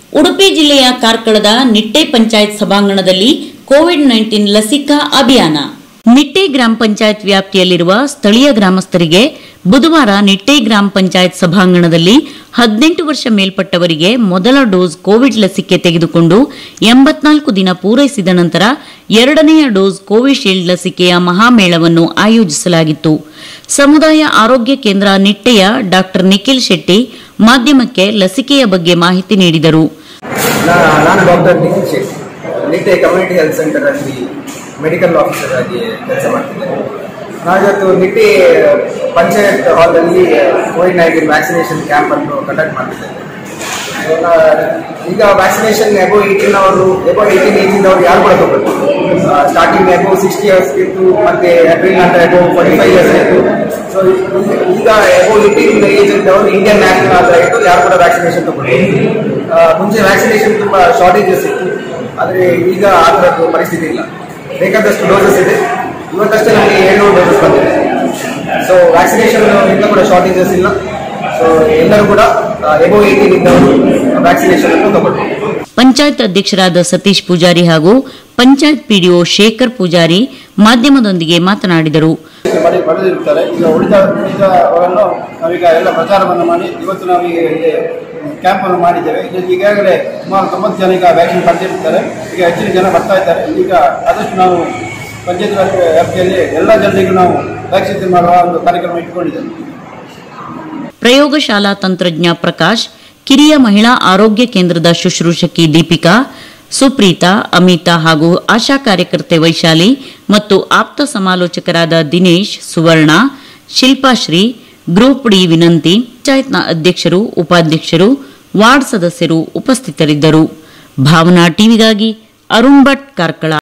ಉಡುಪಿ ಜಿಲ್ಲೆಯ ಕಾರ್ಕಳದ ನಿಟ್ಟೆ ಪಂಚಾಯತ್ ಸಭಾಂಗಣದಲ್ಲಿ Covid nineteen ಲಸಿಕಾ ಅಭಿಯಾನ ನಿಟ್ಟೆ ಗ್ರಾಮ ಪಂಚಾಯತ್ ವ್ಯಾಪ್ತಿಯಲ್ಲಿರುವ ಸ್ಥಳೀಯ ಗ್ರಾಮಸ್ಥರಿಗೆ ಬುಧವಾರ ನಿಟ್ಟೆ ಗ್ರಾಮ ಪಂಚಾಯತ್ ಸಭಾಂಗಣದಲ್ಲಿ ಹದಿನೆಂಟು ವರ್ಷ ಮೇಲ್ಪಟ್ಟವರಿಗೆ ಮೊದಲ ಡೋಸ್ ಕೋವಿಡ್ ಲಸಿಕೆ ತೆಗೆದುಕೊಂಡು ಎಂಬತ್ನಾಲ್ಕು ದಿನ ಪೂರೈಸಿದ ನಂತರ ಎರಡನೆಯ ಡೋಸ್ ಕೋವಿಶೀಲ್ಡ್ ಲಸಿಕೆಯ ಮಹಾಮೇಳವನ್ನು ಆಯೋಜಿಸಲಾಗಿತ್ತು ಸಮುದಾಯ ಆರೋಗ್ಯ ಕೇಂದ್ರ ನಿಟ್ಟೆಯ ಡಾಕ್ಟರ್ ನಿಖಿಲ್ ಶೆಟ್ಟಿ ಮಾಧ್ಯಮಕ್ಕೆ ಲಸಿಕೆಯ ಬಗ್ಗೆ ಮಾಹಿತಿ ನೀಡಿದರು ನಾ- ನಾನು doctor Nikhil Shetty Nitte community health centre ಅಲ್ಲಿ ಮೆಡಿಕಲ್ ಆಫೀಸರ್ ಆಗಿ ಕೆಲಸ ಮಾಡ್ತಿದ್ದೇನೆ ನಾವಿವತ್ತು ನಿಟ್ಟೆ ಪಂಚಾಯತ್ ಹಾಲಲ್ಲಿ ಕೋವಿಡ್ ನೈನ್ಟೀನ್ ವ್ಯಾಕ್ಸಿನೇಷನ್ ಕ್ಯಾಂಪ್ ಅನ್ನು ಕಂಡಕ್ಟ್ ಮಾಡ್ತಿದ್ದೇವೆ So, ನಾ- ಈಗ ವ್ಯಾಕ್ಸಿನೇಷನ್ ಎಬೋ ಏಯ್ಟೀನ್ ಅವರು ಎಬೋ ಏಯ್ಟೀನ್ ಏಜಿಂದ ಅವ್ರು ಯಾರು ಕೂಡ ತಗೋಬೇಕು ಸ್ಟಾರ್ಟಿಂಗ್ ಎಬೋ ಸಿಕ್ಸ್ಟಿ ಇಯರ್ಸ್ ಇತ್ತು ಮತ್ತೆ ಏಪ್ರಿಲ್ ನಂತರ ಎಬೋ ಫಾರ್ಟಿ ಫೈವ್ ಇಯರ್ಸ್ ಇತ್ತು ಸೊ ಈಗ ಎಬೋ ಏಯ್ಟೀನ್ ಏಜ್ ಇದ್ದವರು ಇಂಡಿಯನ್ ನ್ಯಾಷನಲ್ ಆದ್ರೆ ಇತ್ತು ಯಾರು ಕೂಡ ವ್ಯಾಕ್ಸಿನೇಷನ್ ತಗೋಬೇಕು ಆ, ಮುಂಚೆ ವ್ಯಾಕ್ಸಿನೇಷನ್ ತುಂಬಾ ಶಾರ್ಟೇಜಸ್ ಇತ್ತು ಆದರೆ ಈಗ ಆ ಥರದ್ದು ಪರಿಸ್ಥಿತಿ ಇಲ್ಲ ಬೇಕಾದಷ್ಟು ಡೋಸಸ್ ಇದೆ ಇವತ್ತಷ್ಟೇ ನಮಗೆ ಏಳ್ನೂರು ಡೋಸಸ್ ಬಂದಿದೆ ಸೊ ವ್ಯಾಕ್ಸಿನೇಷನ್ ಇಂದ ಕೂಡ ಶಾರ್ಟೇಜಸ್ ಇಲ್ಲ ಸೊ ಎಲ್ಲರೂ ಕೂಡ ಎಬೋ ಏಯ್ಟೀನ್ ಇದ್ದವರು ವ್ಯಾಕ್ಸಿನೇಷನ್ ಅನ್ನು ತಗೊಳ್ಬೇಕು ಪಂಚಾಯತ್ ಅಧ್ಯಕ್ಷರಾದ ಸತೀಶ್ ಪೂಜಾರಿ ಹಾಗೂ ಪಂಚಾಯತ್ ಪಿಡಿಒ ಶೇಖರ್ ಪೂಜಾರಿ ಮಾಧ್ಯಮದೊಂದಿಗೆ ಮಾತನಾಡಿದರು ಮಾಡಿ ಪಡೆದಿರ್ತಾರೆ ಈಗ ಉಳಿದ ಉಳಿದವರನ್ನು ನಾವೀಗ ಎಲ್ಲ ಪ್ರಚಾರವನ್ನು ಮಾಡಿ ಇವತ್ತು ನಾವೀಗ ಇಲ್ಲಿ ಕ್ಯಾಂಪನ್ನು ಮಾಡಿದ್ದೇವೆ ಇದರಲ್ಲಿ ಈಗಾಗಲೇ ಸುಮಾರು ತೊಂಬತ್ತು ಜನ ಈಗ ವ್ಯಾಕ್ಸಿನ್ ಪಡೆದಿರ್ತಾರೆ ಈಗ ಹೆಚ್ಚಿನ ಜನ ಬರ್ತಾ ಇದ್ದಾರೆ ಈಗ ಆದಷ್ಟು ನಾವು ಪಂಚಾಯತ್ ರಾಜ್ ವ್ಯಾಪ್ತಿಯಲ್ಲಿ ಎಲ್ಲ ಜನರಿಗೂ ನಾವು ವ್ಯಾಕ್ಸಿನ್ ಮಾಡುವ ಒಂದು ಕಾರ್ಯಕ್ರಮ ಇಟ್ಟುಕೊಂಡಿದ್ದೇವೆ ಪ್ರಯೋಗಶಾಲಾ ತಂತ್ರಜ್ಞ ಪ್ರಕಾಶ್ ಕಿರಿಯ ಮಹಿಳಾ ಆರೋಗ್ಯ ಕೇಂದ್ರದ ಶುಶ್ರೂಷಕಿ ದೀಪಿಕಾ ಸುಪ್ರೀತಾ ಅಮಿತಾ ಹಾಗೂ ಆಶಾ ಕಾರ್ಯಕರ್ತೆ ವೈಶಾಲಿ ಮತ್ತು ಆಪ್ತ ಸಮಾಲೋಚಕರಾದ ದಿನೇಶ್ ಸುವರ್ಣ ಶಿಲ್ಪಾಶ್ರೀ ಗ್ರೂಪ್ ಡಿ ವಿನಂತಿ ಪಂಚಾಯತ್ನ ಅಧ್ಯಕ್ಷರು ಉಪಾಧ್ಯಕ್ಷರು ವಾರ್ಡ್ ಸದಸ್ಯರು ಉಪಸ್ಥಿತರಿದ್ದರು ಭಾವನಾ ಟಿವಿಗಾಗಿ ಅರುಣ್ ಭಟ್ ಕಾರ್ಕಳ